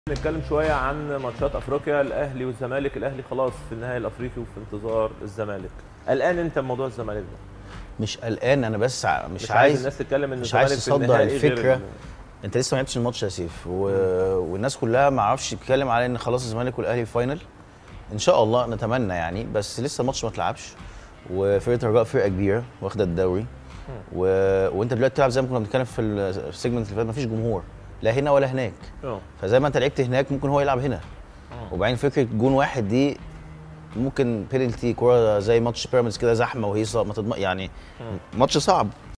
نتكلم شويه عن ماتشات افريقيا الاهلي والزمالك الاهلي خلاص في النهائي الافريقي وفي انتظار الزمالك قلقان انت من موضوع الزمالك ده مش قلقان انا بس ع- مش, مش عايز عايز الناس تتكلم ان مش عايز الزمالك في تصدر النهائي غير الفكرة. ال- انت لسه ما لعبتش الماتش يا سيف و... والناس كلها ما اعرفش بتتكلم على ان خلاص الزمالك والاهلي فاينل ان شاء الله نتمنى يعني بس لسه الماتش ما اتلعبش وفرقه الرجاء فرقه كبيره واخده الدوري و... وانت دلوقتي بتلعب زي ما كنا بنتكلم في ال- في السيجمنت اللي فات ما فيش جمهور لا هنا ولا هناك اه فزي ما انت لعبت هناك ممكن هو يلعب هنا وبعدين فكره جون واحد دي ممكن بينالتي كوره زي ماتش بيراميدز كده زحمه وهيصه ما تضمن يعني ماتش صعب